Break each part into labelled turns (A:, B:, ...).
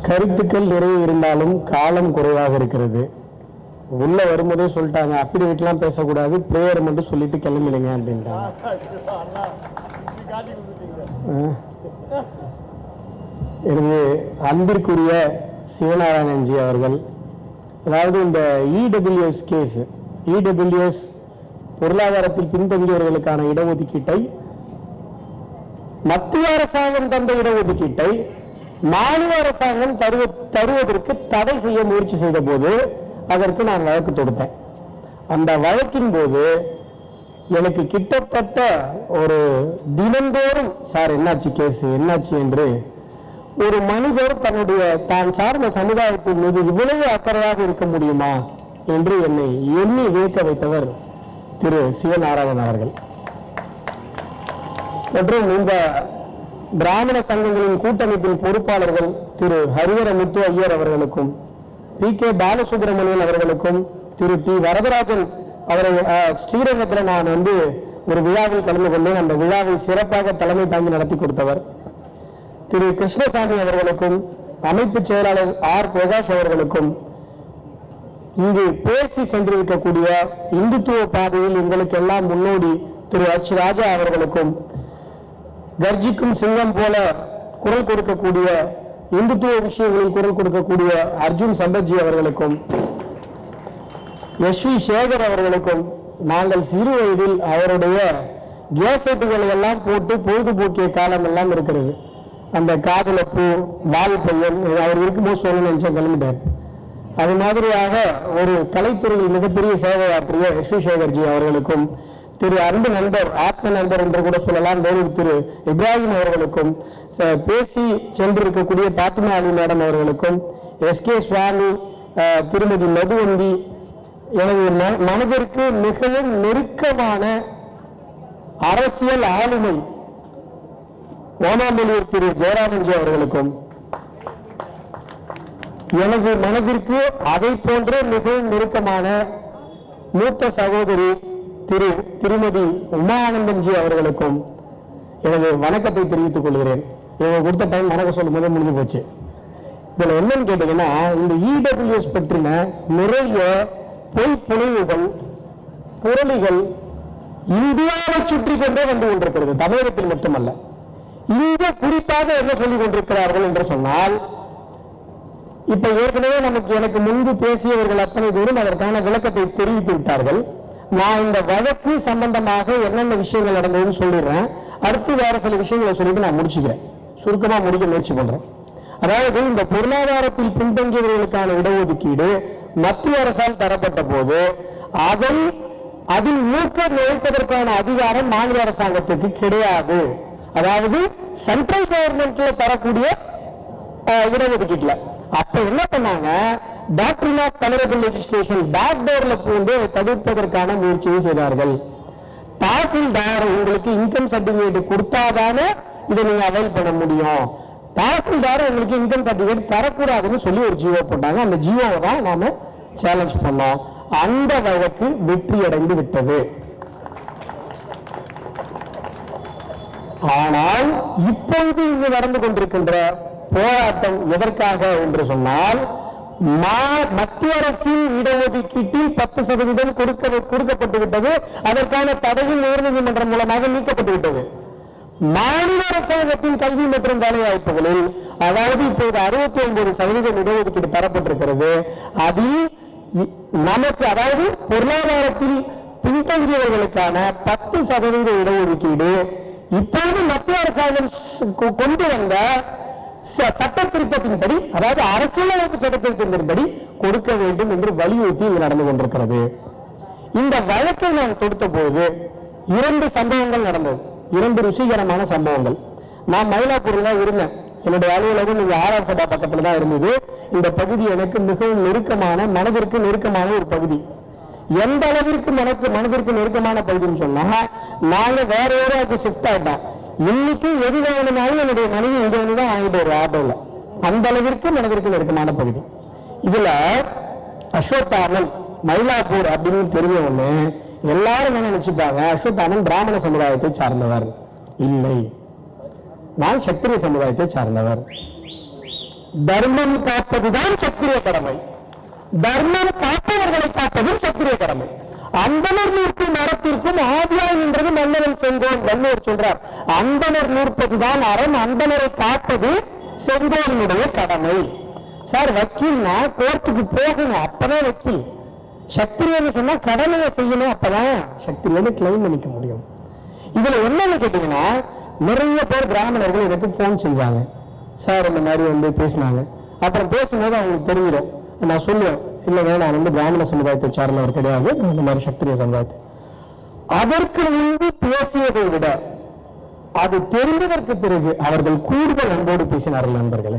A: கருத்துக்கள் நிறைய இருந்தாலும் காலம் குறைவாக இருக்கிறது உள்ள வரும்போதே சொல்லிட்டாங்க அஃபிடவிட்லாம் பேசக்கூடாது பிரேயர் மட்டும் சொல்லிட்டு கிளம்பிடுங்க அப்படின்ட்டாங்க அஹ். எனது அன்பிற்குரிய சிவநாராயணன்ஜி அவர்கள் அதாவது இந்த இடபிள்யூஎஸ் கேஸ் இடபிள்யூஎஸ் பொருளாதாரத்தில் பின்தங்கியவர்களுக்கான இடஒதுக்கீட்டை மத்திய அரசாங்கம் தந்த இடஒதுக்கீட்டை மாநில அரசாங்கம் தருவ தருவதற்கு தடை செய்ய முயற்சி செய்த போது அதற்கு நான் வழக்கு தொடுத்தேன் அந்த வழக்கின் போது எனக்கு கிட்டத்தட்ட ஒரு தினந்தோறும் சார் என்னாச்சு கேஸ் என்னாச்சு என்று ஒரு மனிதர் தன்னுடைய தான் சார்ந்த சமுதாயத்தின் மீது இவ்வளவு அக்கறையாக இருக்க முடியுமா என்று என்னை எண்ணி வியக்க வைத்தவர் திரு சிவநாராயணன் அவர்கள் மற்றும் இந்த பிராமண சங்கங்களின் கூட்டமைப்பின் பொறுப்பாளர்கள் திரு ஹரிவர முத்து ஐயர் அவர்களுக்கும் பி கே பாலசுப்ரமணியன் அவர்களுக்கும் திரு டி வரதராஜன் அவரை அஹ், ஸ்ரீரங்கத்தில் நான் வந்து ஒரு விழாவில் கலந்து கொண்டேன் அந்த விழாவை சிறப்பாக தலைமை தாங்கி நடத்தி கொடுத்தவர் திரு கிருஷ்ணசாமி அவர்களுக்கும் அமைப்பு செயலாளர் ஆர் பிரகாஷ் அவர்களுக்கும் இங்கு பேசி சென்றிருக்கக்கூடிய இந்துத்துவ பாதையில் எங்களுக்கு எல்லாம் முன்னோடி திரு எச் ராஜா அவர்களுக்கும் கர்ஜிக்கும் சிங்கம் போல குரல் கொடுக்கக்கூடிய இந்துத்துவ விஷயங்களில் குரல் கொடுக்கக்கூடிய அர்ஜுன் சம்பத்ஜி அவர்களுக்கும் எஸ் வி சேகர் அவர்களுக்கும் நாங்கள் சிறு வயதில் அவருடைய கேசட்டுகளை எல்லாம் போட்டு பொழுதுபோக்கிய காலம் எல்லாம் இருக்கிறது அந்த காதல பூ வால் பையன் இது அவர் இருக்கும்போது சொல்லணும்னு நினைச்சேன் கிளம்பிட்டார் அது மாதிரியாக ஒரு கலைத்துறையில் மிகப்பெரிய சேவையாற்றிய எஸ் வி சேகர்ஜி அவர்களுக்கும் திரு அன்பு நண்பர் ஆத்ம நண்பர் என்று கூட சொல்லலாம் வேலூர் திரு இப்ராஹிம் அவர்களுக்கும் ச- பேசி சென்றிருக்கக்கூடிய பாத்திமா அலி மேடம் அவர்களுக்கும் எஸ் கே சுவாமி அஹ், திருமதி மதுவந்தி எனது ம- மனதிற்கு மிகவும் நெருக்கமான அரசியல் ஆளுமை ஓனாமொழியூர் திரு ஜெயராமன்ஜி அவர்களுக்கும் எனது மனதிற்கு அதை போன்ற மிகவும் நெருக்கமான மூத்த சகோதரி திரு திருமதி உமானந்தன்ஜி அவர்களுக்கும் எனது வணக்கத்தை தெரிவித்துக் கொள்கிறேன் இவங்க கொடுத்த டைம் வணக்கம் சொல்லும் போது முடிஞ்சு போச்சு இதுல என்னன்னு கேட்டீங்கன்னா இந்த இடபிள்யூஎஸ் பற்றின நிறைய பொய் புனைவுகள் புரளிகள் இந்தியாவை சுற்றி கொண்டே வந்து கொண்டிருக்கிறது தமிழகத்தில் மட்டுமல்ல இங்க குறிப்பாக என்ன சொல்லிக் கொண்டிருக்கிறார்கள் என்று சொன்னால் இப்ப ஏற்கனவே நமக்கு எனக்கு முன்பு பேசியவர்கள் அத்தனை பேரும் அதற்கான விளக்கத்தை தெரிவித்து விட்டார்கள் நான் இந்த வழக்கு சம்பந்தமாக என்னென்ன விஷயங்கள் நடந்ததுன்னு சொல்லிடுறேன் அடுத்து வேற சில விஷயங்களை சொல்லிட்டு நான் முடிச்சுக்கிறேன் சுருக்கமா முடிக்க முயற்சி பண்றேன் அதாவது இந்த பொருளாதாரத்தில் பின்தங்கியவர்களுக்கான இடஒதுக்கீடு மத்திய அரசால் தரப்பட்ட போது அதை அதில் மூக்க நுழைப்பதற்கான அதிகாரம் மாநில அரசாங்கத்துக்கு கிடையாது அதாவது சென்ட்ரல் கவர்மெண்ட்ல தரக்கூடிய அஹ், இடஒதுக்கீட்டுல அப்ப என்ன பண்ணாங்க doctrine of colourable legislation back டோர்ல பூந்து அதை தவிர்ப்பதற்கான முயற்சியை செய்தார்கள் தாசில்தார் உங்களுக்கு இன்கம் சர்டிபிகேட் கொடுத்தாதானே இதை நீங்க அவைல் பண்ண முடியும் தாசில்தார் உங்களுக்கு இன்கம் சர்டிபிகேட் தரக்கூடாதுன்னு சொல்லி ஒரு ஜியோ போட்டாங்க அந்த ஜியோவை தான் நாம சேலஞ்ச் பண்ணோம் அந்த வழக்கு வெற்றி அடைந்து விட்டது ஆனால் இப்பொழுது இங்கு நடந்து கொண்டிருக்கின்ற போராட்டம் எதற்காக என்று சொன்னால் மா- மத்திய அரசின் இடஒதுக்கீட்டில் பத்து சதவீதம் கொடுக்க கொடுக்கப்பட்டு விட்டது அதற்கான தடையும் உயர்நீதிமன்றம் மூலமாக நீக்கப்பட்டு விட்டது மாநில அரசாங்கத்தின் கல்வி மற்றும் வேலை வாய்ப்புகளில் அதாவது இப்போது அறுபத்தி ஒன்பது சதவீதம் இடஒதுக்கீடு தரப்பட்டிருக்கிறது அதில் இ- நமக்கு அதாவது பொருளாதாரத்தில் பின்தங்கியவர்களுக்கான பத்து சதவீத இடஒதுக்கீடு இப்பொழுது மத்திய அரசாங்கம் ஸ்- கொ- கொண்டு வந்த ச- சட்ட திருத்தத்தின்படி அதாவது அரசியலமைப்பு சட்ட திருத்தத்தின்படி கொடுக்க வேண்டும் என்று வலியுறுத்தி இங்கு நடந்து கொண்டிருக்கிறது இந்த வழக்கை நான் தொடுத்த போது இரண்டு சம்பவங்கள் நடந்தது இரண்டு ருசிகரமான சம்பவங்கள் நான் மயிலாப்பூர்ல தான் இருந்தேன் என்னுடைய அலுவலகம் இங்க ஆர்ஆர் சபா பக்கத்துல தான் இருந்தது இந்த பகுதி எனக்கு மிகவும் நெருக்கமான மனதிற்கு நெருக்கமான ஒரு பகுதி எந்த அளவிற்கு மனக்கு மனதிற்கு நெருக்கமான பகுதின்னு சொன்னா நாங்க வேற ஏரியாவுக்கு ஷிஃப்ட் ஆயிட்டோம் இன்னைக்கு எது வேணும்னாலும் என்னுடைய மனைவி இங்க வந்து தான் வாங்கிட்டு வருவா ஆட்டோல அந்த அளவிற்கு மனதிற்கு நெருக்கமான பகுதி இதுல அஸ்வத்தாமன் மயிலாப்பூர் அப்படின்னு தெரிய ஒண்ணு எல்லாரும் என்ன நினைச்சுப்பாங்க அஸ்வத்தாமன் பிராமண சமுதாயத்தை சார்ந்தவர் இல்லை நான் சத்திரிய சமுதாயத்தை சார்ந்தவர் தர்மம் காப்பதுதான் சத்திரிய கடமை தர்மம் காப்பவர்களை காப்பதும் சத்திரிய கடமை அந்தனர் நூற்கும் அறத்திற்கும் ஆதியாய் நின்றது மன்னவன் செங்கோன் வள்ளுவர் சொல்றார் அந்தனர் நூற்பதுதான் அறம் அந்தனரை காப்பது செங்கோனுடைய கடமை சார் வக்கீல்னா கோர்ட்டுக்கு போகணும் அப்பதான் வக்கீல் சத்திரியன்னு சொன்னா கடமையை செய்யணும் அப்பதான் சத்திரியன்னு கிளைம் பண்ணிக்க முடியும் இதுல என்னன்னு கேட்டீங்கன்னா நிறைய பேர் பிராமணர்கள் எனக்கு போன் செஞ்சாங்க சார் இந்த மாதிரி வந்து பேசினாங்க அப்புறம் பேசும்போது அவங்களுக்கு தெரிஞ்சிடும் நான் சொல்லுவேன் இல்ல வேணாம் நான் வந்து பிராமண சமுதாயத்தை சார்ந்தவர் கிடையாது நான் இந்த மாதிரி சத்திரிய சமுதாயத்தை அதற்கு முன்பு பேசியதை விட அது தெரிந்ததற்கு பிறகு அவர்கள் கூடுதல் அன்போடு பேசினார்கள் நண்பர்களே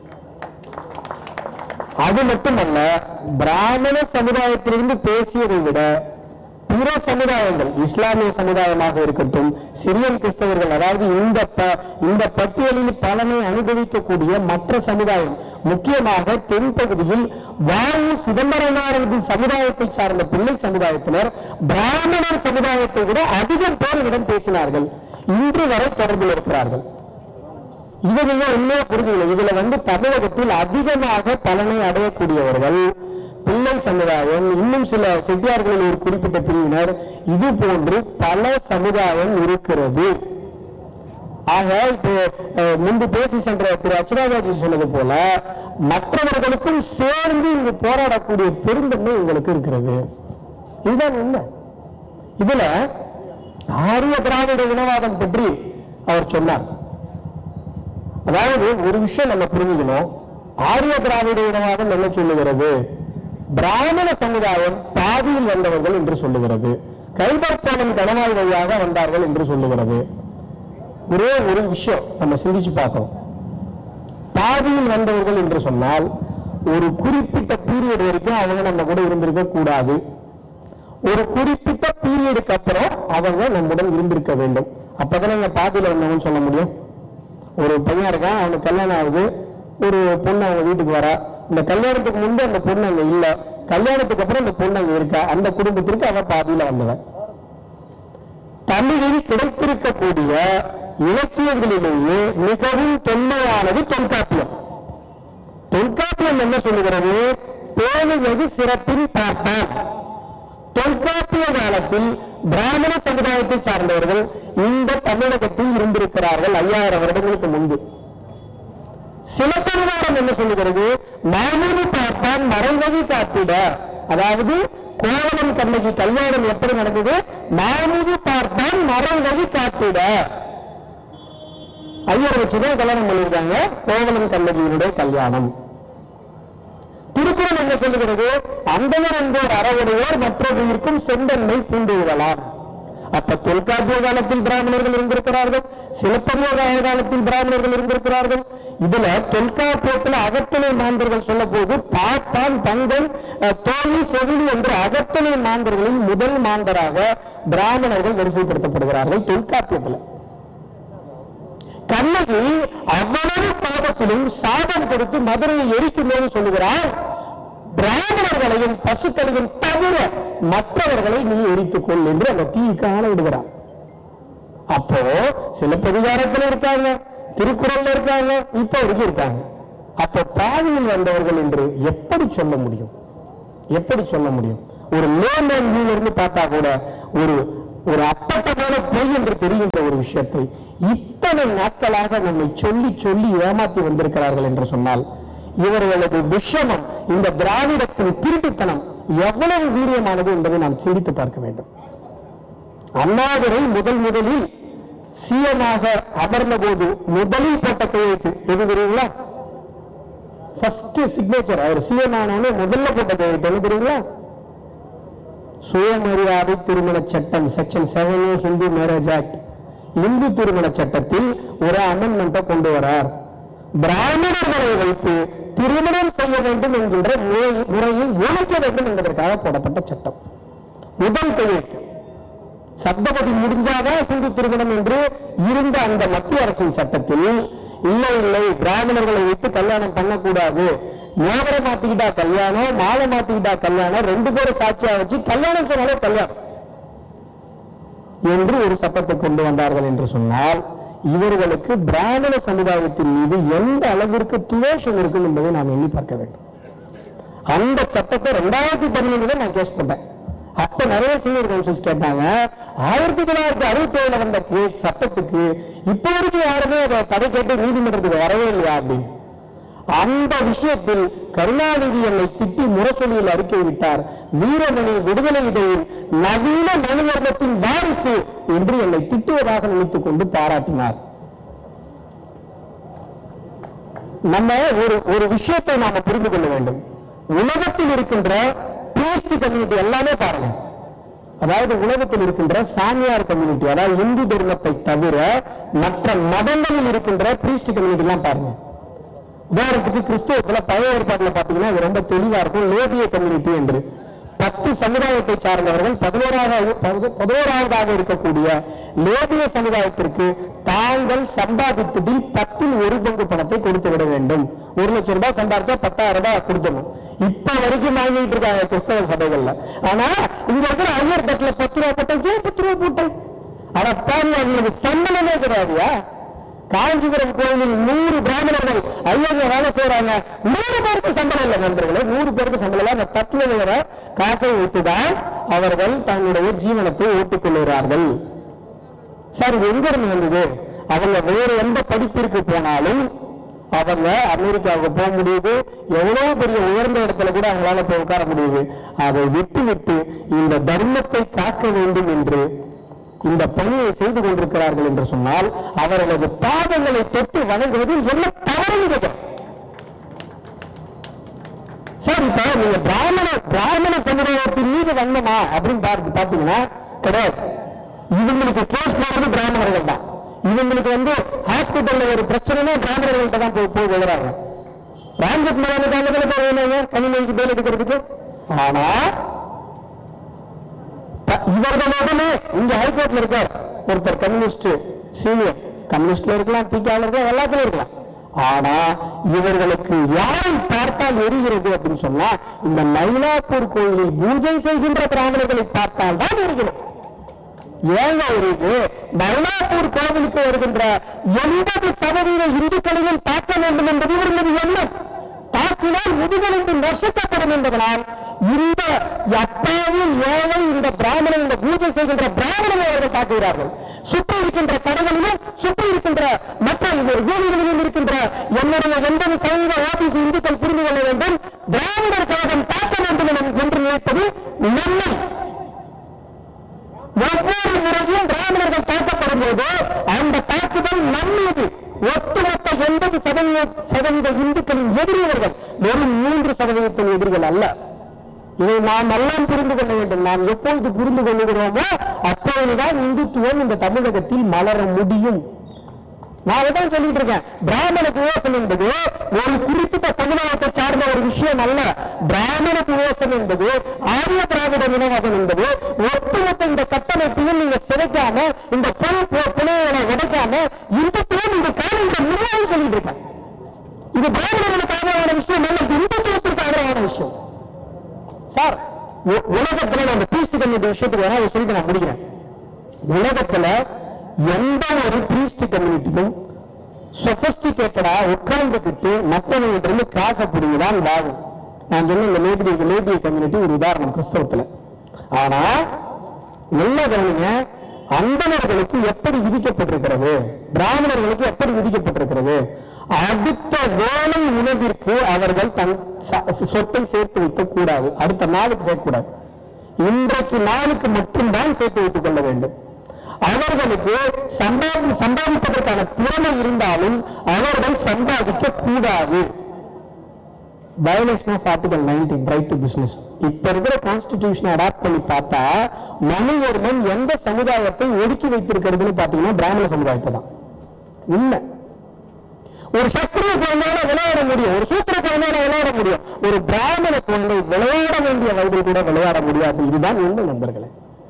A: அது மட்டுமல்ல பிராமண சமுதாயத்திலிருந்து பேசியதை விட பிற சமுதாயங்கள் இஸ்லாமிய சமுதாயமாக இருக்கட்டும் சிரியன் கிறிஸ்தவர்கள் அதாவது இந்த ப- இந்த பட்டியலில் பலனை அனுபவிக்கக்கூடிய மற்ற சமுதாயம் முக்கியமாக தென்பகுதியில் வாயு சிதம்பரனாரது சமுதாயத்தை சார்ந்த பிள்ளை சமுதாயத்தினர் பிராமணர் சமுதாயத்தை விட அதிகம் பேரிடம் பேசினார்கள் இன்று வரை தொடர்பில் இருக்கிறார்கள் இது நீங்க உண்மையா புரிஞ்சுக்கல இதுல வந்து தமிழகத்தில் அதிகமாக பலனை அடையக்கூடியவர்கள் பிள்ளை சமுதாயம் இன்னும் சில செட்டியார்களில் ஒரு குறிப்பிட்ட பிரிவினர் இது போன்று பல சமுதாயம் இருக்கிறது ஆக இப்போ அஹ், முன்பு பேசி சென்ற திரு அச்சுராஜாஜி சொன்னது போல மற்றவர்களுக்கும் சேர்ந்து இங்கு போராடக்கூடிய பெருந்தன்மை உங்களுக்கு இருக்கிறது இதுதான் உண்மை இதுல ஆரிய திராவிட இனவாதம் பற்றி அவர் சொன்னார் அதாவது ஒரு விஷயம் நம்ம புரிஞ்சுக்கணும் ஆரிய திராவிட இனவாதம் என்ன சொல்லுகிறது பிராமண சமுதாயம் பாதியில் வந்தவர்கள் என்று சொல்லுகிறது கைபர்பாலம் கணவாய் வழியாக வந்தார்கள் என்று சொல்லுகிறது ஒரே ஒரு விஷயம் நம்ம சிந்திச்சு பார்க்கணும் பாதியில் வந்தவர்கள் என்று சொன்னால் ஒரு குறிப்பிட்ட பீரியட் வரைக்கும் அவங்க நம்ம கூட இருந்திருக்க கூடாது ஒரு குறிப்பிட்ட பீரியடுக்கு அப்புறம் அவங்க நம்முடன் இருந்திருக்க வேண்டும் அப்பதான் நம்ம பாதியில வந்தவங்கன்னு சொல்ல முடியும் ஒரு பையன் இருக்கான் அவனுக்கு கல்யாணம் ஆகுது ஒரு பொண்ணு அவங்க வீட்டுக்கு வரா இந்த கல்யாணத்துக்கு முன்பு அந்த பொண்ணு அங்க இல்ல கல்யாணத்துக்கு அப்புறம் அந்த பொண்ணு அங்க இருக்கா அந்த குடும்பத்திற்கு அவ பாதியில வந்தவன் தமிழில் கிடைத்திருக்கக்கூடிய இலக்கியங்களிலேயே மிகவும் தொன்மையானது தொல்காப்பியம் தொல்காப்பியம் என்ன சொல்லுகிறது பேணுவது சிறப்பின் பார்த்தான் தொல்காப்பிய காலத்தில் பிராமண சமுதாயத்தை சார்ந்தவர்கள் இந்த தமிழகத்தில் இருந்திருக்கிறார்கள் ஐயாயிரம் வருடங்களுக்கு முன்பு சிலப்பதிகாரம் என்ன சொல்லுகிறது மாமூலி பார்த்தான் மறைவழி காத்திட அதாவது கோவலன் கண்ணகி கல்யாணம் எப்படி நடந்தது மாமூலி பார்த்தான் மறைவழி காத்திட ஐயர் வச்சுதான் கல்யாணம் பண்ணியிருக்காங்க கோவலன் கண்ணகியினுடைய கல்யாணம் திருக்குறள் என்ன சொல்லுகிறது அந்தவர் என்போர் அறவுடையோர் மற்றவர்களுக்கும் செந்தன்மை பூண்டு விடலாம் அப்ப தொல்காப்பிய காலத்தில் பிராமணர்கள் இருந்திருக்கிறார்கள் சிலப்பதிகார காலத்தில் பிராமணர்கள் இருந்திருக்கிறார்கள் இதுல தொல்காப்பியத்துல அகத்தனை மாந்தர்கள் சொல்ல போது பாட்டான் பங்கன் அஹ், தோழி செவிலி என்று அகத்தனை மாந்தர்களில் முதல் மாந்தராக பிராமணர்கள் வரிசைப்படுத்தப்படுகிறார்கள் தொல்காப்பியத்துல கண்ணகி அவ்வளவு பாவத்திலும் சாபம் கொடுத்து மதுரையை எரிக்கும் போது சொல்லுகிறார் பிராமணர்களையும் பசுக்களையும் தவிர மற்றவர்களை நீ எரித்துக் கொள் என்று அந்த தீக்கு ஆணையிடுகிறார் அப்போ சிலப்பதிகாரத்தில் இருக்காங்க திருக்குறள்ல இருக்காங்க இப்ப வரைக்கும் இருக்காங்க அப்போ பாதையில் வந்தவர்கள் என்று எப்படி சொல்ல முடியும் எப்படி சொல்ல முடியும் ஒரு லேமேன் வியூல இருந்து பார்த்தா கூட ஒரு ஒரு அப்பட்டமான பொய் என்று தெரிகின்ற ஒரு விஷயத்தை இத்தனை நாட்களாக நம்மை சொல்லி சொல்லி ஏமாத்தி வந்திருக்கிறார்கள் என்று சொன்னால் இவர்களது விஷமம் இந்த திராவிடத்தின் திருட்டுத்தனம் எவ்வளவு வீரியமானது என்பதை நாம் சிந்தித்து பார்க்க வேண்டும் அண்ணாதுரை முதல் முதலில் சிஎமாக அமர்ந்த போது முதலில் போட்ட கையெழுத்து எது தெரியுங்களா ஃபர்ஸ்ட் சிக்னேச்சர் அவர் சிஎம் ஆனவனே முதல்ல போட்ட கையெழுத்து என்ன தெரியுங்களா சுயமரியாதை திருமண சட்டம் section seven Hindu marriage act இந்து திருமண சட்டத்தில் ஒரு அமெண்ட்மெண்ட்டை கொண்டு வரார் பிராமணர்களை வைத்து திருமணம் செய்ய வேண்டும் என்கின்ற முறை- முறையை ஒழிக்க வேண்டும் என்பதற்காக போடப்பட்ட சட்டம் முதல் கையெழுத்து சப்தபதி முடிஞ்சாதான் ஹிந்து திருமணம் என்று இருந்த அந்த மத்திய அரசின் சட்டத்தில் இல்லை இல்லை பிராமணர்களை விட்டு கல்யாணம் பண்ணக்கூடாது மோதிர மாத்திக்கிட்டா கல்யாணம் மாலை மாத்திக்கிட்டா கல்யாணம் ரெண்டு பேரும் சாட்சியா வச்சு கல்யாணம் சொன்னாலே கல்யாணம் என்று ஒரு சட்டத்தை கொண்டு வந்தார்கள் என்று சொன்னால் இவர்களுக்கு பிராமண சமுதாயத்தின் மீது எந்த அளவிற்கு துவேஷம் இருக்கும் என்பதை நாம் எண்ணி பார்க்க வேண்டும் அந்த சட்டத்தை ரெண்டாயிரத்தி பதினஞ்சுல நான் கேஸ் பண்ணேன் அப்ப நிறைய சீனியர் கவுன்சில்ஸ் கேட்டாங்க ஆயிரத்தி தொள்ளாயிரத்தி அறுபத்தி ஏழுல வந்த கேஸ் சட்டத்துக்கு இப்ப வரைக்கும் யாருமே அதை தடை கேட்டு நீதிமன்றத்துக்கு வரவே இல்லையா அப்படின்னு அந்த விஷயத்தில் கருணாநிதி என்னை திட்டி முரசொலியில் அறிக்கை விட்டார் வீரமணி விடுதலை இதழில் நவீன மனுவர்ணத்தின் வாரிசு என்று என்னை திட்டுவதாக நினைத்துக் கொண்டு பாராட்டினார் நம்ம ஒரு ஒரு விஷயத்தை நாம புரிந்து கொள்ள வேண்டும் உலகத்தில் இருக்கின்ற பிரிஸ்ட் கம்யூனிட்டி எல்லாமே பாருங்க அதாவது உலகத்தில் இருக்கின்ற சாமியார் கம்யூனிட்டி அதாவது இந்து தர்மத்தை தவிர மற்ற மதங்களில் இருக்கின்ற பிரிஸ்ட் கம்யூனிட்டி எல்லாம் பாருங்க உதாரணத்துக்கு கிறிஸ்துவத்துல பழைய ஏற்பாட்டுல பாத்தீங்கன்னா இது ரொம்ப தெளிவா இருக்கும் லேபிய கம்யூனிட்டி என்று பத்து சமுதாயத்தை சார்ந்தவர்கள் பதினோராவது பது- பதினோராவதாக இருக்கக்கூடிய லேபிய சமுதாயத்திற்கு தாங்கள் சம்பாதித்ததில் பத்தில் ஒரு பங்கு பணத்தை கொடுத்து விட வேண்டும் ஒரு லட்சம் ரூபாய் சம்பாதிச்சா பத்தாயிரம் ரூபாய் கொடுக்கணும் இப்ப வரைக்கும் வாங்கிட்டு இருக்காங்க கிறிஸ்தவ சபைகள்ல ஆனா இங்க இருக்கிற ஐயர் தட்டுல பத்து ரூபா போட்டேன் ஏன் பத்து ரூபா போட்டேன் ஆனா பாருங்க அவங்களுக்கு சம்பளமே கிடையாதுயா காஞ்சிபுரம் கோயிலில் நூறு பிராமணர்கள் ஐயங்க வேலை செய்யறாங்க நூறு பேருக்கு சம்பளம் இல்லை நண்பர்களே நூறு பேருக்கு சம்பளம் இல்லை அந்த தட்டுல விழுற காசை வைத்துதான் அவர்கள் தங்களுடைய ஜீவனத்தை ஓட்டிக் கொள்கிறார்கள் சார் இது எங்க இருந்து வந்தது அவங்க வேறு எந்த படிப்பிற்கு போனாலும் அவங்க அமெரிக்காவுக்கு போக முடியுது எவ்வளவு பெரிய உயர்ந்த இடத்துல கூட அவங்களால போய் உட்கார முடியுது அதை விட்டு விட்டு இந்த தர்மத்தை காக்க வேண்டும் என்று இந்த பணியை செய்து கொண்டிருக்கிறார்கள் என்று சொன்னால் அவர்களது பாதங்களை தொட்டு வணங்குவதில் என்ன தவறு கேட்கிறேன் சார் இப்ப நீங்க பிராமண பிராமண சமுதாயத்தின் மீது வந்தமா அப்படின்னு பார்த்து பாத்தீங்கன்னா கிடையாது இவங்களுக்கு கேஸ் போடுறது பிராமணர்கள் தான் இவங்களுக்கு வந்து ஹாஸ்பிட்டல்ல ஒரு பிரச்சனைனா பிராமணர்கள்ட்ட தான் போய் போய் விழுறாங்க ராம்ஜெட் மலானி காலத்துல போய் வேணுங்க கனிமொழிக்கு பேர் எடுக்கிறதுக்கு ஆனா த- இவர்களோடனே இங்க ஹைகோர்ட்ல இருக்கார் ஒருத்தர் கம்யூனிஸ்ட் சீனியர் கம்யூனிஸ்ட்ல இருக்கலாம் பிகால இருக்கலாம் எல்லாத்துலயும் இருக்கலாம் ஆனா இவர்களுக்கு யாரை பார்த்தால் எரிகிறது அப்படின்னு சொன்னா இந்த மயிலாப்பூர் கோயிலில் பூஜை செய்கின்ற பிராமணர்களை பார்த்தால் தான் எரிகிறது ஏங்க இருக்கு மயிலாப்பூர் கோவிலுக்கு வருகின்ற எண்பது சதவீத இந்துக்களையும் தாக்க வேண்டும் என்பது இவர்களது எண்ணம் தாக்கினால் முதுகெலும்பு நசுக்கப்படும் என்பதனால் இந்த அப்பாவி ஏழை இந்த பிராமணன் இந்த பூஜை செய்கின்ற பிராமணனை அவர்கள் தாக்குகிறார்கள் சுற்றி இருக்கின்ற கடைகளிலும் சுற்றி இருக்கின்ற மற்ற வீடுகளிலும் இருக்கின்ற என்னுடைய எண்பது சதவீத ஓபிசி இந்துக்கள் புரிந்து கொள்ள வேண்டும் திராவிடர் கழகம் தாக்க வேண்டும் என- என்று நினைப்பது நன்மை ஒவ்வொரு முறையும் பிராமணர்கள் தாக்கப்படும் போது அந்த தாக்குதல் நம் மீது ஒட்டுமொத்த எண்பது சதவீத சதவீத இந்துக்களின் எதிரியவர்கள் வெறும் மூன்று சதவீதத்தின் எதிரிகள் அல்ல இதை நாம் எல்லாம் புரிந்து கொள்ள வேண்டும் நாம் எப்பொழுது புரிந்து கொள்ளுகிறோமோ அப்பொழுதுதான் இந்துத்துவம் இந்த தமிழகத்தில் மலர முடியும் நான் இதான் சொல்லிட்டு இருக்கேன் பிராமண குவோசம் என்பது ஒரு குறிப்பிட்ட சமுதாயத்தை சார்ந்த ஒரு விஷயம் அல்ல பிராமண குவோசம் என்பது ஆரிய திராவிட இனவாதம் என்பது ஒட்டுமொத்த இந்த கட்டமைப்பையும் நீங்க சிதைக்காம இந்த புனை புனைகளை உடைக்காம இந்துத்துவம் இந்த காலந்த முறையாக சொல்லிட்டு இருக்கேன் இது பிராமணர்களுக்கு ஆதரவான விஷயம் அல்ல இது இந்துத்துவத்திற்கு ஆதரவான விஷயம் சார் உ- உலகத்துல நான் அந்த பீஸ்ட் கம்யூனிட்டி விஷயத்துக்கு வேணா அதை சொல்லிட்டு நான் முடிக்கிறேன் உலகத்துல எந்த ஒரு பிரீஸ்ட் கம்யூனிட்டியும் சொபஸ்டிகேட்டடா உட்கார்ந்துக்கிட்டு மற்றவங்கிட்ட இருந்து காசை பிடிங்கதான் வாழும் நான் சொன்ன இந்த லேபிய லேபிய கம்யூனிட்டி ஒரு உதாரணம் கிறிஸ்தவத்துல ஆனா நல்ல கவனிங்க அந்தணர்களுக்கு எப்படி விதிக்கப்பட்டிருக்கிறது பிராமணர்களுக்கு எப்படி விதிக்கப்பட்டிருக்கிறது அடுத்த வேலை உணவிற்கு அவர்கள் தன் ச- சொத்தை சேர்த்து வைக்க கூடாது அடுத்த நாளுக்கு சேர்க்கக்கூடாது இன்றைக்கு நாளுக்கு மட்டும்தான் சேர்த்து வைத்துக் கொள்ள வேண்டும் அவர்களுக்கு சம்பாதி சம்பாதிப்பதற்கான திறமை இருந்தாலும் அவர்கள் சம்பாதிக்க கூடாது violation of article nineteen right to business இப்ப இருக்கிற கான்ஸ்டிடியூஷன் அடாப்ட் பண்ணி பார்த்தா மனுவர்மன் எந்த சமுதாயத்தை ஒடுக்கி வைத்திருக்கிறதுன்னு பாத்தீங்கன்னா பிராமண சமுதாயத்தை தான் உண்மை ஒரு சத்திரிய குழந்தையோட விளையாட முடியும் ஒரு சூத்திர குழந்தையோட விளையாட முடியும் ஒரு பிராமண குழந்தை விளையாட வேண்டிய வயதில் கூட விளையாட முடியாது இதுதான் உண்மை நண்பர்களே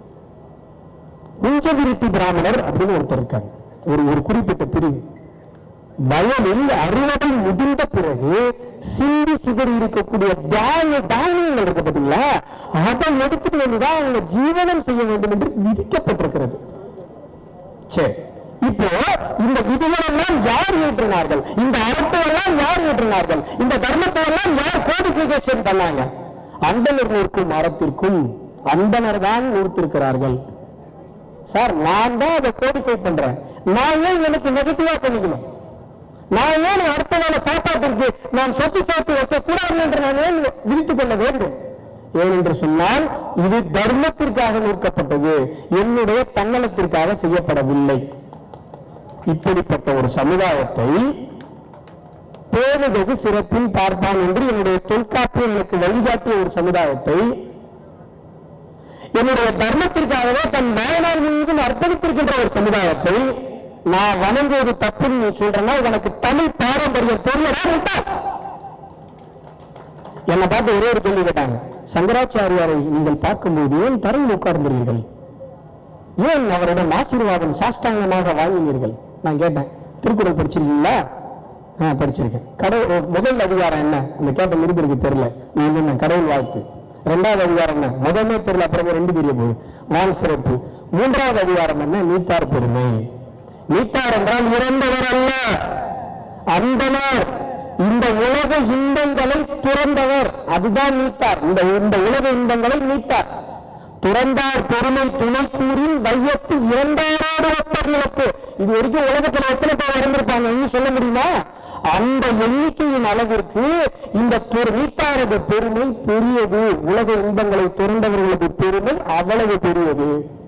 A: குஞ்சவிருத்தி பிராமணர் அப்படின்னு ஒருத்தர் இருக்காங்க ஒரு ஒரு குறிப்பிட்ட பிரிவு வயலில் அறுவடை முதிர்ந்த பிறகு சிந்தி சிதறி இருக்கக்கூடிய தானிய தானியங்கள் இருக்கு பாத்தீங்களா அதை எடுத்துட்டு வந்துதான் அவங்க ஜீவனம் செய்ய வேண்டும் என்று விதிக்கப்பட்டிருக்கிறது சரி இப்போ இந்த விதிகள் எல்லாம் யார் ஏற்றினார்கள் இந்த அறத்தை எல்லாம் யார் ஏற்றினார்கள் இந்த தர்மத்தை எல்லாம் யார் கோடிபிகேஷன் பண்ணாங்க அந்தனர் நூற்கும் அறத்திற்கும் அந்தனர் தான் நூர்த்திருக்கிறார்கள் சார் நான் தான் அதை கோடிஃபை பண்றேன் நான் ஏன் எனக்கு நெகட்டிவா பண்ணிக்கணும் நான் ஏன் அடுத்த வேலை சாப்பாட்டிற்கு நான் சொத்து சேர்த்து வைக்க கூடாது என்று நான் ஏன் விரித்துக் கொள்ள வேண்டும் ஏனென்று சொன்னால் இது தர்மத்திற்காக நிற்கப்பட்டது என்னுடைய தன்னலத்திற்காக செய்யப்படவில்லை இப்படிப்பட்ட ஒரு சமுதாயத்தை பேணுவது சிறப்பில் பார்ப்பான் என்று என்னுடைய தொல்காப்பு எனக்கு வழிகாட்டிய ஒரு சமுதாயத்தை என்னுடைய தர்மத்திற்காகவே தன் நாயனார் மீதும் அர்ப்பணித்திருக்கின்ற ஒரு சமுதாயத்தை நான் வணங்குவது தப்புன்னு நீ சொல்றேன்னா உனக்கு தமிழ் பாரம்பரியம் தெரியறா முட்டாள்? என்னை பார்த்து ஒரே ஒரு கேள்வி கேட்டாங்க சங்கராச்சாரியாரை நீங்கள் பார்க்கும்போது ஏன் தரையில் உட்கார்ந்தீர்கள் ஏன் அவரிடம் ஆசீர்வாதம் சாஷ்டாங்கமாக வாங்கினீர்கள் நான் கேட்டேன் திருக்குறள் படிச்சிருக்கீங்களா ஆ படிச்சிருக்கேன் கடவுள் முதல் அதிகாரம் என்ன அந்த கேட்ட நிருபருக்கு தெரியல நான் சொன்னேன் கடவுள் வாழ்த்து ரெண்டாவது அதிகாரம் என்ன முதமே தெரியல அப்புறமே ரெண்டு தெரிய போகுது வான் சிறப்பு மூன்றாவது அதிகாரம் என்ன நீத்தார் பெருமை நீத்தார் என்றால் இறந்தவர் அல்ல அந்தனர் இந்த உலக இன்பங்களை துறந்தவர் அதுதான் நீத்தார் இந்த இந்த உலக இன்பங்களை நீத்தார் துறந்தார் பெருமை துணை கூறின் வையத்து இரண்டாரோடு ஒப்பர் இழப்பு இது வரைக்கும் உலகத்துல எத்தனை பேர் இறந்திருப்பாங்க இன்னும் சொல்ல முடியுமா அந்த எண்ணிக்கையின் அளவிற்கு இந்த துற- நீத்தாரது பெருமை பெரியது உலக இன்பங்களை துறந்தவர்களது பெருமை அவ்வளவு பெரியது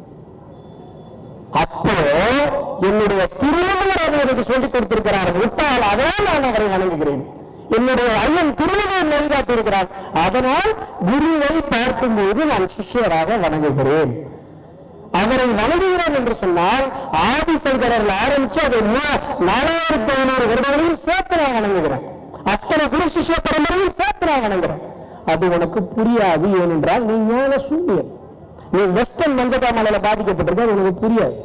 A: அப்போ என்னுடைய திருவள்ளுவர் அவர் எனக்கு சொல்லிக் கொடுத்திருக்கிறார் விட்டால் அதனால் நான் அவரை வணங்குகிறேன் என்னுடைய ஐயன் திருவள்ளுவர் நெறிகாட்டியிருக்கிறார் அதனால் குருவை பார்க்கும்போது நான் சிஷ்யராக வணங்குகிறேன் அவரை வணங்குகிறேன் என்று சொன்னால் ஆதிசங்கரர் ஆரம்பிச்சு அதை மூ- நாலாயிரத்தி ஐநூறு வருடங்களையும் சேர்த்து நான் வணங்குகிறேன் அத்தனை குரு சிஷ்ய பரம்பரையும் சேர்த்து நான் வணங்குகிறேன் அது உனக்கு புரியாது ஏனென்றால் நீ ஞான சூரியன் நீ வெஸ்டர்ன் மஞ்சக்காமலையில பாதிக்கப்பட்டிருக்க அது உனக்கு புரியாது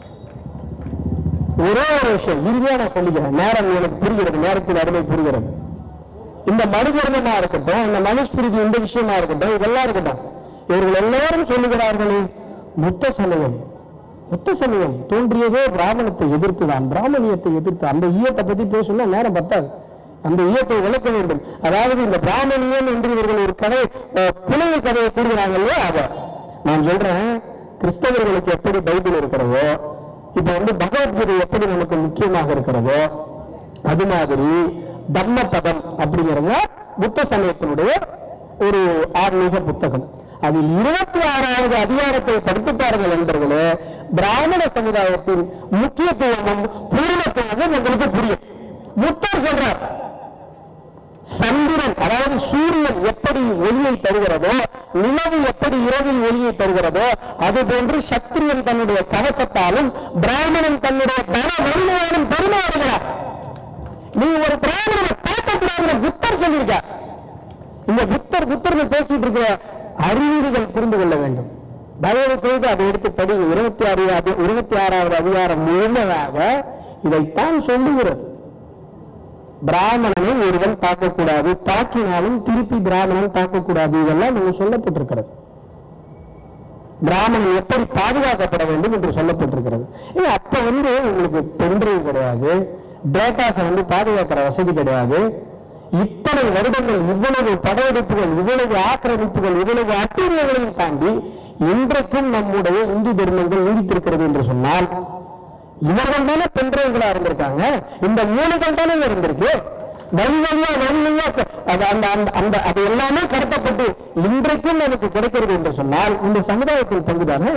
A: ஒரே ஒரு விஷயம் இறுதியா நான் சொல்லிக்கிறேன் நேரம் எனக்கு புரிகிறது நேரத்தின் அருமை புரிகிறது இந்த மனுதர்மமா இருக்கட்டும் இந்த மனுஸ்மிருதி இந்த விஷயமா இருக்கட்டும் இதெல்லாம் இருக்கட்டும் இவர்கள் எல்லாரும் சொல்லுகிறார்களே புத்த சமயம் புத்த சமயம் தோன்றியதே பிராமணத்தை எதிர்த்துதான் பிராமணியத்தை எதிர்த்து அந்த ஈயத்தை பத்தி பேசணும்னா நேரம் பத்தாது அந்த ஈயத்தை விளக்க வேண்டும் அதாவது இந்த பிராமணியம் என்று இவர்கள் ஒரு கதை அஹ், புனைவு கதையை கூறுகிறாங்க இல்லையா அதை நான் சொல்றேன் கிறிஸ்தவர்களுக்கு எப்படி பைபிள் இருக்கிறதோ இப்ப வந்து பகவத்கீதை எப்படி நமக்கு முக்கியமாக இருக்கிறதோ அது மாதிரி தம்மபதம் அப்படிங்கிறது புத்த சமயத்தினுடைய ஒரு ஆன்மீக புத்தகம் அதில் இருபத்தி ஆறாவது அதிகாரத்தை படித்துப்பார்கள் என்பர்களே பிராமண சமுதாயத்தின் முக்கியத்துவமும் பூர்ணத்துவமும் உங்களுக்கு புரியும் புத்தர் சொல்றார் சந்திரன் அதாவது சூரியன் எப்படி ஒளியை தருகிறதோ நிலவு எப்படி இரவில் ஒளியை தருகிறதோ அது போன்று சத்திரியன் தன்னுடைய கவசத்தாலும் பிராமணன் தன்னுடைய தன வலிமையாலும் பெருமை வருகிறார் நீ ஒரு பிராமணனை பார்க்கக்கூடாதுன்னு புத்தர் சொல்லியிருக்கார் இந்த புத்தர் புத்தர்னு பேசிட்டு இருக்கிற அறிவுகள் புரிந்து கொள்ள வேண்டும் தயவு செய்து அதை எடுத்து படி இருபத்தி ஆறு அதி- இருபத்தி ஆறாவது அதிகாரம் முழுமையாக இதைத்தான் சொல்லுகிறது பிராமணனை ஒருவன் தாக்கக்கூடாது தாக்கினாலும் திருப்பி பிராமணன் தாக்கக்கூடாது இதெல்லாம் நீங்க சொல்லப்பட்டிருக்கிறது பிராமணன் எப்படி பாதுகாக்கப்பட வேண்டும் என்று சொல்லப்பட்டிருக்கிறது ஏன் அப்ப வந்து உங்களுக்கு பென்ட்ரைவ் கிடையாது டேட்டாஸை வந்து பாதுகாக்கிற வசதி கிடையாது இத்தனை வருடங்கள் இவ்வளவு படையெடுப்புகள் இவ்வளவு ஆக்கிரமிப்புகள் இவ்வளவு அட்டூழியங்களையும் தாண்டி இன்றைக்கும் நம்முடைய இந்து தர்மங்கள் நீடித்திருக்கிறது என்று சொன்னால் இவர்கள் தானே பெண்களா இருந்திருக்காங்க இந்த மூணுகள் தானே இருந்திருக்கு வழி வழியா வழி வழியா க- அது அந்த அந்த அந்த அது எல்லாமே கடத்தப்பட்டு இன்றைக்கும் நமக்கு கிடைக்கிறது என்று சொன்னால் இந்த சமுதாயத்தில் பங்குதானே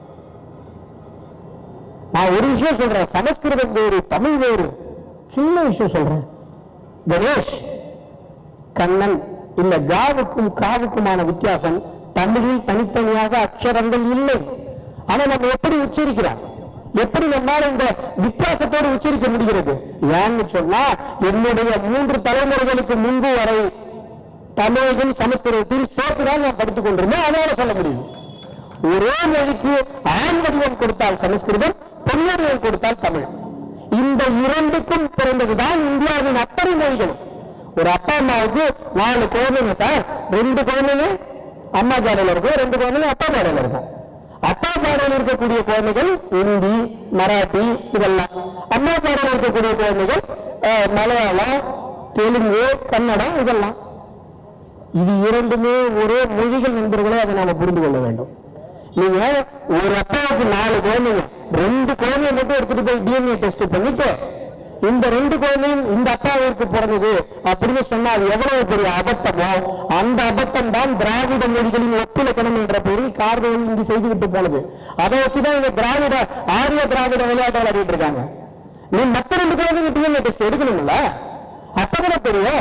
A: நான் ஒரு விஷயம் சொல்றேன் சமஸ்கிருதம் வேறு தமிழ் வேறு சின்ன விஷயம் சொல்றேன் கணேஷ் கண்ணன் இல்ல காவுக்கும் காவுக்குமான வித்தியாசம் தமிழில் தனித்தனியாக அக்ஷரங்கள் இல்லை ஆனா நம்ம எப்படி உச்சரிக்கிறோம் எப்படி நம்மால இந்த வித்தியாசத்தோடு உச்சரிக்க முடிகிறது ஏன்னு சொன்னா என்னுடைய மூன்று தலைமுறைகளுக்கு முன்பு வரை தமிழையும் சமஸ்கிருதத்தையும் சேர்த்துதான் நான் படித்துக் கொண்டிருந்தேன் அதனால சொல்ல முடியும் ஒரே மொழிக்கு ஆண் வடிவம் கொடுத்தால் சமஸ்கிருதம் பெண் வடிவம் கொடுத்தால் தமிழ் இந்த இரண்டுக்கும் பிறந்ததுதான் இந்தியாவின் அத்தனை மொழிகளும் ஒரு அப்பா அம்மாவுக்கு நாலு குழந்தைங்க சார் ரெண்டு குழந்தைங்க அம்மா ஜாடையில இருக்கும் ரெண்டு குழந்தைங்க அப்பா ஜாடையில இருக்கும் அப்பா சாடையில் இருக்கக்கூடிய குழந்தைகள் இந்தி மராட்டி இதெல்லாம் அம்மா சாடையில் இருக்கக்கூடிய குழந்தைகள் அஹ், மலையாளம் தெலுங்கு கன்னடம் இதெல்லாம் இது இரண்டுமே ஒரே மொழிகள் நண்பர்களே அதை நாம புரிந்து கொள்ள வேண்டும் நீங்க ஒரு அப்பாவுக்கு நாலு குழந்தைங்க ரெண்டு குழந்தைய மட்டும் எடுத்துட்டு போய் டிஎன்ஏ டெஸ்ட் பண்ணிட்டு இந்த ரெண்டு குழந்தையும் இந்த அப்பாவிற்கு பிறந்தது அப்படின்னு சொன்னா அது எவ்வளவு பெரிய அபத்தமோ அந்த அபத்தம் தான் திராவிட மொழிகளின் ஒப்பிலக்கணம் என்ற பெயரில் கார்வர்கள் இங்கு செய்துவிட்டு போனது அதை வச்சுதான் இந்த திராவிட ஆரிய திராவிட விளையாட்டு விளையாடிட்டு இருக்காங்க நீ மத்த ரெண்டு குழந்தைங்க டிஎன்ஏ டெஸ்ட் எடுக்கணும்ல அப்பதானே தெரியும்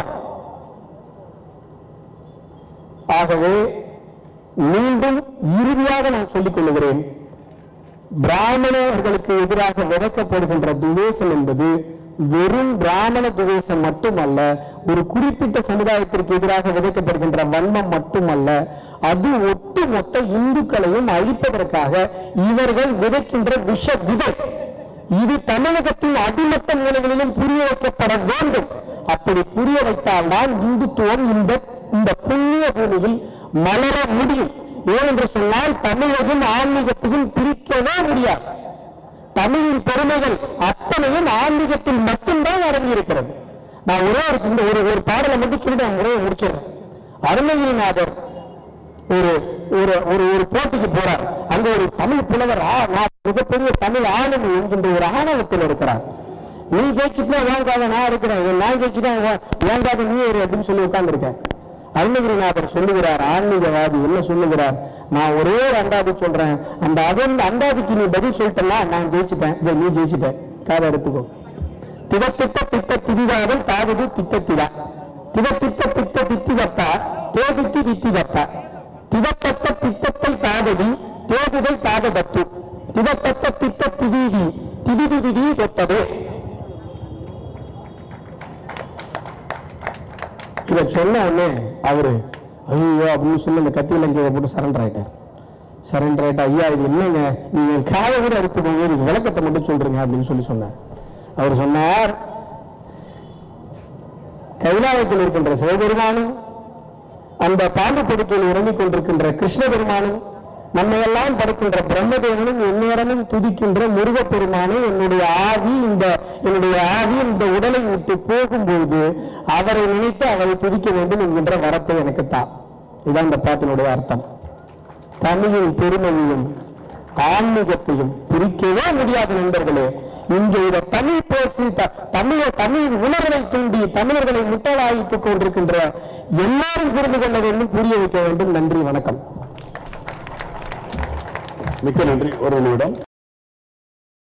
A: ஆகவே மீண்டும் இறுதியாக நான் சொல்லிக் கொள்கிறேன் பிராமணர்களுக்கு எதிராக விதைக்கப்படுகின்ற துவேஷம் என்பது வெறும் பிராமண துவேஷம் மட்டுமல்ல ஒரு குறிப்பிட்ட சமுதாயத்திற்கு எதிராக விதைக்கப்படுகின்ற வன்மம் மட்டுமல்ல அது ஒட்டுமொத்த இந்துக்களையும் அழிப்பதற்காக இவர்கள் விதைக்கின்ற விஷ விதை இது தமிழகத்தின் அடிமட்ட மூலைகளிலும் புரிய வைக்கப்பட வேண்டும் அப்படி புரிய வைத்தால்தான் இந்துத்துவம் இந்த இந்த புண்ணிய பூமியில் மலர முடியும் ஏனென்று சொன்னால் தமிழையும் ஆன்மீகத்தையும் பிரிக்கவே முடியாது தமிழின் பெருமைகள் அத்தனையும் ஆன்மீகத்தில் மட்டும்தான் அடங்கி இருக்கிறது நான் ஒரே ஒரு இந்த ஒரு ஒரு பாடலை மட்டும் சொல்லிட்டு நான் முறையை முடிச்சிடுறேன் அருணகிரிநாதர் ஒரு ஒரு ஒரு ஒரு போட்டிக்கு போறார் அங்க ஒரு தமிழ் புலவர் ஆ, நான் மிகப்பெரிய தமிழ் ஆளுமை என்கின்ற ஒரு ஆணவத்தில் இருக்கிறார் நீ ஜெயிச்சுட்டா வாங்காத நான் இருக்கிறேன் நான் ஜெயிச்சுட்டா வாங்காத நீ ஒரு அப்படின்னு சொல்லி உட்கார்ந்துருக்கேன் அருணகிரிநாதர் சொல்லுகிறார் ஆன்மீகவாதி என்ன சொல்லுகிறார் நான் ஒரே ஒரு அண்டாதி சொல்றேன் அந்த அதன் அண்டாதிக்கு நீ பதில் சொல்லிட்டனா நான் ஜெயிச்சுட்டேன் இதை நீ ஜெயிச்சுட்டேன் காதை எடுத்துக்கோ திவத்திட்ட திட்ட திதிதாவல் தாவுது திட்டத்திதா திவத்திட்ட திட்ட தித்திதப்பா தேதிக்கு தித்திதப்பா திவத்தத்த திட்டத்தை தாததி தேதுதை தாததத்து திவத்தத்த திட்ட திதீதி திதிதி திதி தொட்டது இதை சொன்ன உடனே அவரு ஐயோ அப்படின்னு சொல்லி அந்த கத்தியில இங்கே போட்டு சரண்டர் ஆயிட்டார் சரண்டர் ஆயிட்டா ஐயா இது என்னங்க நீங்க காலை கூட எடுத்து போங்க நீங்க விளக்கத்தை மட்டும் சொல்றீங்க அப்படின்னு சொல்லி சொன்னார் அவர் சொன்னார் கைலாயத்தில் இருக்கின்ற சிவபெருமானும் அந்த பாம்பு படுக்கையில் உறங்கிக் கொண்டிருக்கின்ற கிருஷ்ண பெருமானும் நம்மையெல்லாம் படைக்கின்ற பிரம்மதேவனும் எந்நேரமும் துதிக்கின்ற முருகப்பெருமானும் என்னுடைய ஆவி இந்த என்னுடைய ஆவி இந்த உடலை விட்டு போகும்போது அவரை நினைத்து அவரை துதிக்க வேண்டும் என்கின்ற வரத்தை எனக்கு தான் இதான் இந்த பாட்டினுடைய அர்த்தம் தமிழின் பெருமையையும் ஆன்மீகத்தையும் பிரிக்கவே முடியாத நண்பர்களே இங்கே இதை தமிழ் பேசி த- தமிழ தமிழ் உணர்வை தூண்டி தமிழர்களை முட்டாளாக்கிக் கொண்டிருக்கின்ற எல்லாரும் புரிந்து கொள்ள வேண்டும் புரிய வைக்க வேண்டும் நன்றி வணக்கம்
B: மிக்க நன்றி ஒரு நிமிடம்